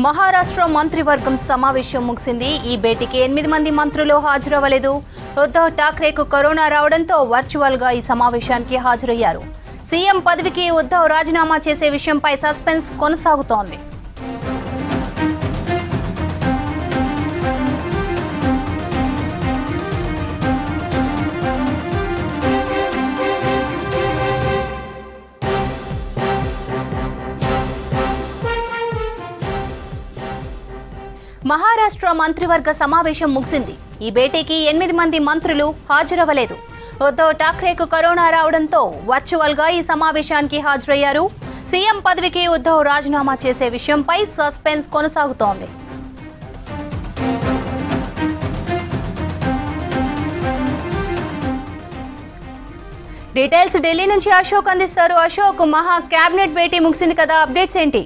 మహారాష్ట్ర మంత్రివర్గం సమావేశం ముగిసింది ఈ భేటీకి ఎనిమిది మంది మంత్రులు హాజరవ్వలేదు ఉద్ధవ్ ఠాక్రేకు కరోనా రావడంతో వర్చువల్ గా ఈ సమావేశానికి హాజరయ్యారు సీఎం పదవికి ఉద్ధవ్ రాజీనామా చేసే విషయంపై సస్పెన్స్ కొనసాగుతోంది మహారాష్ట్ర మంత్రివర్గ సమావేశం ముగిసింది ఈ భేటీకి ఎనిమిది మంది మంత్రులు హాజరవ్వలేదు ఉద్ధవ్ ఠాక్రేకు కరోనా రావడంతో వర్చువల్ గా ఈ సమావేశానికి హాజరయ్యారు సీఎం పదవికి ఉద్ధవ్ రాజీనామా చేసే విషయంపై సస్పెన్స్ కొనసాగుతోంది డీటెయిల్స్ ఢిల్లీ నుంచి అశోక్ అందిస్తారు అశోక్ మహా కేబినెట్ భేటీ ముగిసింది కదా అప్డేట్స్ ఏంటి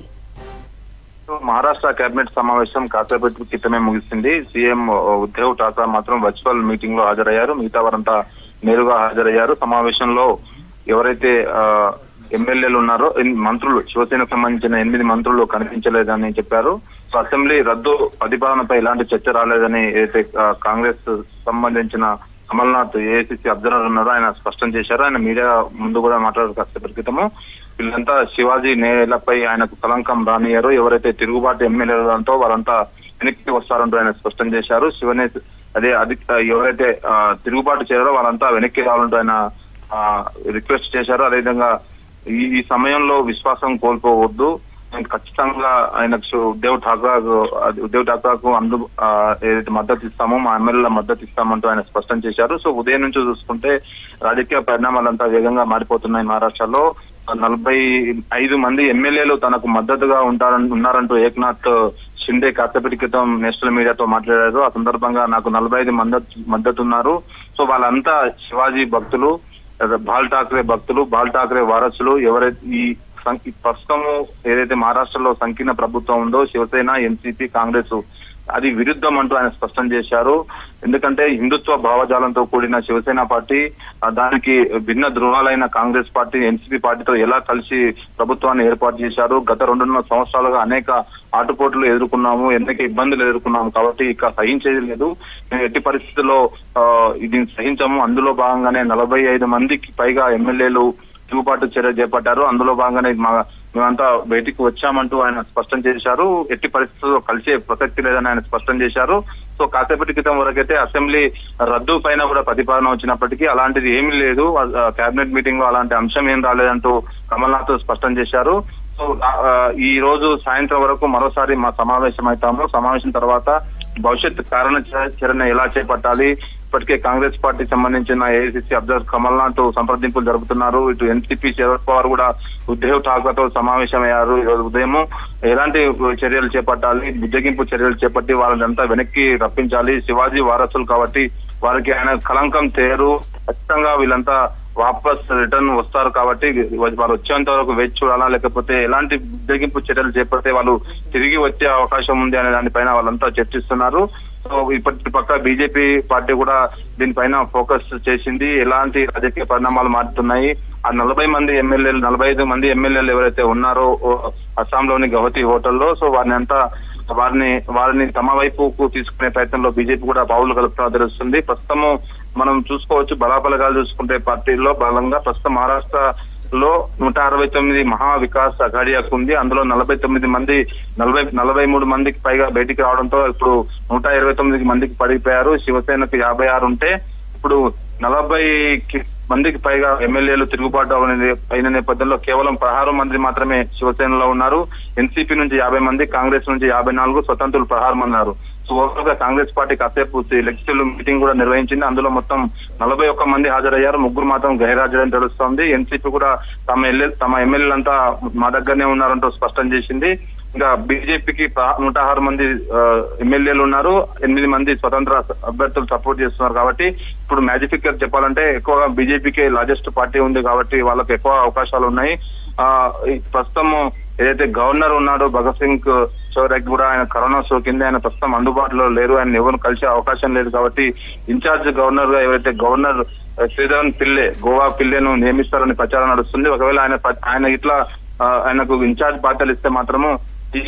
మహారాష్ట్ర కేబినెట్ సమావేశం కాసేపటి క్రితమే ముగిసింది సీఎం ఉద్ధవ్ ఠాక్రే మాత్రం వర్చువల్ మీటింగ్ లో హాజరయ్యారు మిగతా వారంతా నేరుగా హాజరయ్యారు సమావేశంలో ఎవరైతే ఆ, ఎమ్మెల్యేలు ఉన్నారో ఎన్- మంత్రులు శివసేనకు సంబంధించిన ఎనిమిది మంత్రులు కనిపించలేదని చెప్పారు సో అసెంబ్లీ రద్దు ప్రతిపాదనపై ఎలాంటి చర్చ రాలేదని ఏదైతే ఆ, కాంగ్రెస్ సంబంధించిన కమల్నాథ్ ఏఐసిసి అబ్జర్వర్ ఉన్నారో ఆయన స్పష్టం చేశారు ఆయన మీడియా ముందు కూడా మాట్లాడారు కాసేపటి క్రితము వీళ్ళంతా శివాజీ నేలపై ఆయనకు కలంకం రానియారు ఎవరైతే తిరుగుబాటు ఎమ్మెల్యేలతో వారంతా వెనక్కి వస్తారంటూ ఆయన స్పష్టం చేశారు శివనే అదే అది ఎవరైతే ఆ, తిరుగుబాటు చేయారో వాళ్ళంతా వెనక్కి రావాలంటూ ఆయన రిక్వెస్ట్ చేశారు అదేవిధంగా ఈ ఈ సమయంలో విశ్వాసం కోల్పోవద్దు మేము ఖచ్చితంగా ఆయనకు ఉద్ధవ్ ఠాక్రే ఉద్ధవ్ ఠాక్రేకు అందు ఆ, ఏదైతే మద్దతు ఇస్తామో మా ఎమ్మెల్యేల మద్దతు ఇస్తామంటూ ఆయన స్పష్టం చేశారు సో ఉదయం నుంచి చూసుకుంటే రాజకీయ పరిణామాలంతా వేగంగా మారిపోతున్నాయి మహారాష్ట్రలో నలభై ఐదు మంది ఎమ్మెల్యేలు తనకు మద్దతుగా ఉంటారని ఉన్నారంటూ ఏక్నాథ్ షిండే కాసేపటి క్రితం నేషనల్ మీడియాతో మాట్లాడారు ఆ సందర్భంగా నాకు నలభై ఐదు మద్దతు మద్దతు ఉన్నారు సో వాళ్ళంతా శివాజీ భక్తులు బాల్ ఠాక్రే భక్తులు బాల్ ఠాక్రే వారసులు ఎవరైతే ఈ సం- ఈ ప్రస్తుతము ఏదైతే మహారాష్ట్రలో సంకీర్ణ ప్రభుత్వం ఉందో శివసేన ఎన్సీపీ కాంగ్రెస్ అది విరుద్ధం అంటూ ఆయన స్పష్టం చేశారు ఎందుకంటే హిందుత్వ భావజాలంతో కూడిన శివసేన పార్టీ ఆ, దానికి భిన్న ధృవాలైన కాంగ్రెస్ పార్టీ ఎన్సీపీ పార్టీతో ఎలా కలిసి ప్రభుత్వాన్ని ఏర్పాటు చేశారు గత రెండున్నర సంవత్సరాలుగా అనేక ఆటుపోట్లు ఎదుర్కొన్నాము అనేక ఇబ్బందులు ఎదుర్కొన్నాము కాబట్టి ఇక సహించేది లేదు మేము ఎట్టి పరిస్థితుల్లో ఆ, దీన్ని సహించాము అందులో భాగంగానే నలభై ఐదు మందికి పైగా ఎమ్మెల్యేలు తిరుగుబాటు చర్య చేపట్టారు అందులో భాగంగానే మా మేమంతా బయటికి వచ్చామంటూ ఆయన స్పష్టం చేశారు ఎట్టి పరిస్థితుల్లో కలిసే ప్రసక్తి లేదని ఆయన స్పష్టం చేశారు సో కాసేపటి క్రితం వరకైతే అసెంబ్లీ రద్దు పైన కూడా ప్రతిపాదన వచ్చినప్పటికీ అలాంటిది ఏమీ లేదు కేబినెట్ మీటింగ్ లో అలాంటి అంశం ఏం రాలేదంటూ కమల్నాథ్ స్పష్టం చేశారు సో ఆ, ఈ రోజు సాయంత్రం వరకు మరోసారి మా సమావేశం అవుతాము సమావేశం తర్వాత భవిష్యత్ కారణ చ- చరణ ఎలా చేపట్టాలి ఇప్పటికే కాంగ్రెస్ పార్టీ సంబంధించిన ఏఐసిసి అబ్జర్వర్ కమల్నాథ్ సంప్రదింపులు జరుపుతున్నారు ఇటు ఎన్సీపీ శరద్ పవార్ కూడా ఉద్ధవ్ ఠాక్రేతో సమావేశమయ్యారు ఈ రోజు ఉదయం ఎలాంటి చర్యలు చేపట్టాలి బుజ్జగింపు చర్యలు చేపట్టి వాళ్ళంతా వెనక్కి రప్పించాలి శివాజీ వారసులు కాబట్టి వారికి ఆయన కలంకం తేరు ఖచ్చితంగా వీళ్ళంతా వాపస్ రిటర్న్ వస్తారు కాబట్టి వారు వచ్చేంత వరకు వేచి చూడాలా లేకపోతే ఎలాంటి బుజ్జగింపు చర్యలు చేపడితే వాళ్ళు తిరిగి వచ్చే అవకాశం ఉంది అనే దానిపైన వాళ్ళంతా చర్చిస్తున్నారు సో ఇప్పటి పక్క బీజేపీ పార్టీ కూడా దీనిపైన ఫోకస్ చేసింది ఎలాంటి రాజకీయ పరిణామాలు మారుతున్నాయి ఆ నలభై మంది ఎమ్మెల్యేలు నలభై ఐదు మంది ఎమ్మెల్యేలు ఎవరైతే ఉన్నారో ఓ అస్సాంలోని గౌహతి హోటల్లో సో వారిని అంతా వారిని వారిని తమ వైపుకు తీసుకునే ప్రయత్నంలో బీజేపీ కూడా పావులు కలుపుతున్నా తెలుస్తుంది ప్రస్తుతము మనం చూసుకోవచ్చు బలాబలగాలు చూసుకుంటే పార్టీల్లో బలంగా ప్రస్తుతం మహారాష్ట్ర లో నూట అరవై తొమ్మిది మహా వికాస్ అఘాడియాకు ఉంది అందులో నలభై తొమ్మిది మంది నలభై నలభై మూడు మందికి పైగా బయటికి రావడంతో ఇప్పుడు నూట ఇరవై తొమ్మిది మందికి పడిపోయారు శివసేనకు యాభై ఆరు ఉంటే ఇప్పుడు నలభై మందికి పైగా ఎమ్మెల్యేలు తిరుగుబాటు అవనే- అయిన నేపథ్యంలో కేవలం పదహారు మంది మాత్రమే శివసేనలో ఉన్నారు ఎన్సీపీ నుంచి యాభై మంది కాంగ్రెస్ నుంచి యాభై నాలుగు స్వతంత్రులు పదహారు మంది ఉన్నారు సో ఓవరాల్ గా కాంగ్రెస్ పార్టీ కాసేపు లెజిస్లేటివ్ మీటింగ్ కూడా నిర్వహించింది అందులో మొత్తం నలభై ఒక్క మంది హాజరయ్యారు ముగ్గురు మాత్రం గైర్హాజరని తెలుస్తోంది ఎన్సీపీ కూడా తమ ఎమ్మెల్యే తమ ఎమ్మెల్యేలంతా మా దగ్గరనే ఉన్నారంటూ స్పష్టం చేసింది ఇంకా బీజేపీకి నూట ఆరు మంది ఆ, ఎమ్మెల్యేలు ఉన్నారు ఎనిమిది మంది స్వతంత్ర అభ్యర్థులు సపోర్ట్ చేస్తున్నారు కాబట్టి ఇప్పుడు మ్యాజిఫిక్ గా చెప్పాలంటే ఎక్కువగా బీజేపీకి లార్జెస్ట్ పార్టీ ఉంది కాబట్టి వాళ్ళకి ఎక్కువ అవకాశాలు ఉన్నాయి ఆ ఈ ప్రస్తుతం ఏదైతే గవర్నర్ ఉన్నాడో భగత్ సింగ్ చౌరకి కూడా ఆయన కరోనా సోకింది ఆయన ప్రస్తుతం అందుబాటులో లేరు ఆయన ఎవరు కలిసే అవకాశం లేదు కాబట్టి ఇన్ఛార్జ్ గవర్నర్ గా ఎవరైతే గవర్నర్ శ్రీధరన్ పిల్లే గోవా పిల్లెను నియమిస్తారని ప్రచారం నడుస్తుంది ఒకవేళ ఆయన ప- ఆయన ఇట్లా ఆ, ఆయనకు ఇన్ఛార్జ్ బాధ్యతలు ఇస్తే మాత్రము ఈ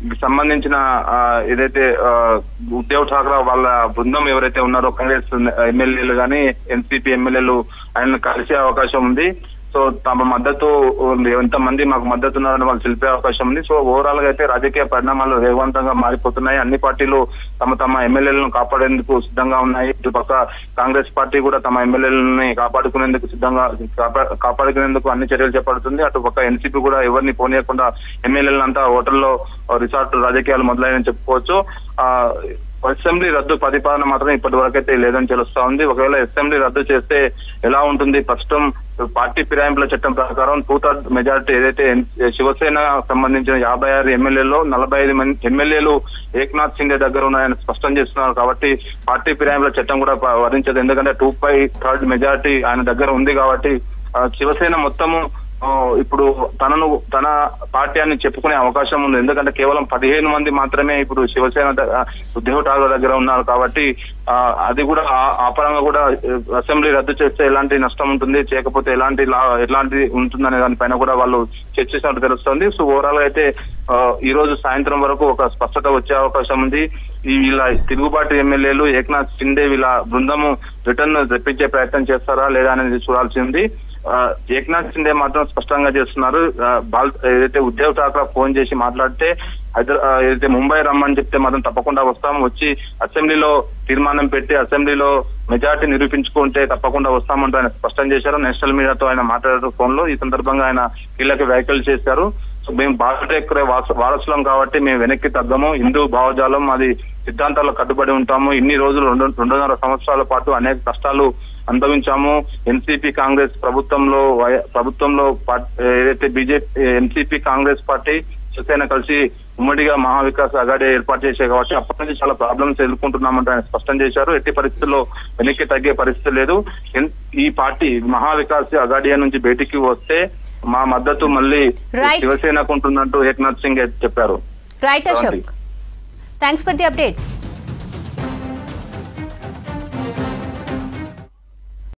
సంబంధించిన ఆ, ఏదైతే ఆ, ఉద్ధవ్ ఠాక్రే వాళ్ళ బృందం ఎవరైతే ఉన్నారో కాంగ్రెస్ ఎమ్మెల్యేలు కానీ ఎన్సీపీ ఎమ్మెల్యేలు ఆయన కలిసే అవకాశం ఉంది సో తమ మద్దతు ఎంత మంది మాకు మద్దతు ఉన్నారని వాళ్ళు తెలిపే అవకాశం ఉంది సో ఓవరాల్ గా అయితే రాజకీయ పరిణామాలు వేగవంతంగా మారిపోతున్నాయి అన్ని పార్టీలు తమ తమ ఎమ్మెల్యేలను కాపాడేందుకు సిద్ధంగా ఉన్నాయి ఇటుపక్క కాంగ్రెస్ పార్టీ కూడా తమ ఎమ్మెల్యేలని కాపాడుకునేందుకు సిద్ధంగా కాపా- కాపాడుకునేందుకు అన్ని చర్యలు చేపడుతుంది అటుపక్క ఎన్సీపీ కూడా ఎవరిని పోనీయకుండా ఎమ్మెల్యేలంతా హోటల్లో రిసార్ట్ రాజకీయాలు మొదలైనని చెప్పుకోవచ్చు ఆ అసెంబ్లీ రద్దు ప్రతిపాదన మాత్రం ఇప్పటి వరకైతే లేదని తెలుస్తా ఉంది ఒకవేళ అసెంబ్లీ రద్దు చేస్తే ఎలా ఉంటుంది ప్రస్తుతం పార్టీ ఫిరాయింపుల చట్టం ప్రకారం టూ థర్డ్ మెజారిటీ ఏదైతే ఎన్- శివసేన సంబంధించిన యాభై ఆరు ఎమ్మెల్యేలో నలభై ఐదు మంది ఎమ్మెల్యేలు ఏక్నాథ్ సిండే దగ్గర ఉన్నాయని స్పష్టం చేస్తున్నారు కాబట్టి పార్టీ ఫిరాయింపుల చట్టం కూడా ప- వరించదు ఎందుకంటే టూ బై థర్డ్ మెజారిటీ ఆయన దగ్గర ఉంది కాబట్టి ఆ, శివసేన మొత్తము ఆ, ఇప్పుడు తనను తన పార్టీ అని చెప్పుకునే అవకాశం ఉంది ఎందుకంటే కేవలం పదిహేను మంది మాత్రమే ఇప్పుడు శివసేన ద- ఉద్ధవ్ ఠాక్రే దగ్గర ఉన్నారు కాబట్టి ఆ, అది కూడా ఆ- ఆ పరంగా కూడా ఆ, అసెంబ్లీ రద్దు చేస్తే ఎలాంటి నష్టం ఉంటుంది చేయకపోతే ఎలాంటి లా ఎలాంటి ఉంటుందనే దానిపైన కూడా వాళ్ళు చర్చించినట్టు తెలుస్తుంది సో ఓవరాల్ గా అయితే ఆ, ఈ రోజు సాయంత్రం వరకు ఒక స్పష్టత వచ్చే అవకాశం ఉంది ఈ వీళ్ళ తిరుగుబాటు ఎమ్మెల్యేలు ఏక్నాథ్ షిండే వీళ్ళ బృందము రిటర్న్ తెప్పించే ప్రయత్నం చేస్తారా లేదా అనేది చూడాల్సి ఉంది ఆ, ఏక్నాథ్ షిండే మాత్రం స్పష్టంగా చేస్తున్నారు ఆ, బాల్ ఏదైతే ఉద్ధవ్ ఠాక్రే ఫోన్ చేసి మాట్లాడితే హైదరా ఆ, ఏదైతే ముంబై రమ్మని చెప్తే మాత్రం తప్పకుండా వస్తాం వచ్చి అసెంబ్లీలో తీర్మానం పెట్టి అసెంబ్లీలో మెజార్టీ నిరూపించుకుంటే తప్పకుండా వస్తామంటూ ఆయన స్పష్టం చేశారు నేషనల్ మీడియాతో ఆయన మాట్లాడారు ఫోన్ లో ఈ సందర్భంగా ఆయన కీలక వ్యాఖ్యలు చేశారు సో మేము భారతదేశ వారసులం కాబట్టి మేము వెనక్కి తగ్గము హిందూ భావజాలం అది సిద్ధాంతాలకు కట్టుబడి ఉంటాము ఇన్ని రోజులు రెండు రెండున్నర సంవత్సరాల పాటు అనేక కష్టాలు అనుభవించాము ఎన్సీపీ కాంగ్రెస్ ప్రభుత్వంలో వై- ప్రభుత్వంలో పార్ట్- ఏదైతే BJP NCP Congress party Shiv Sena కలిసి ఉమ్మడిగా మహావికాస్ అగాడే ఏర్పాటు చేశాయి కాబట్టి అప్పటి నుంచి చాలా ప్రాబ్లమ్స్ ఎదుర్కొంటున్నామంటే ఆయన స్పష్టం చేశారు ఎట్టి పరిస్థితుల్లో వెనక్కి తగ్గే పరిస్థితి లేదు ఎన్- ఈ పార్టీ మహావికాస్ అగాడియా నుంచి బయటికి వస్తే మా మద్దతు మళ్ళీ Right. శివసేనకు ఉంటుందంటూ ఏక్నాథ్ సింగ్ చెప్పారు right Sure. Ashok thanks for the updates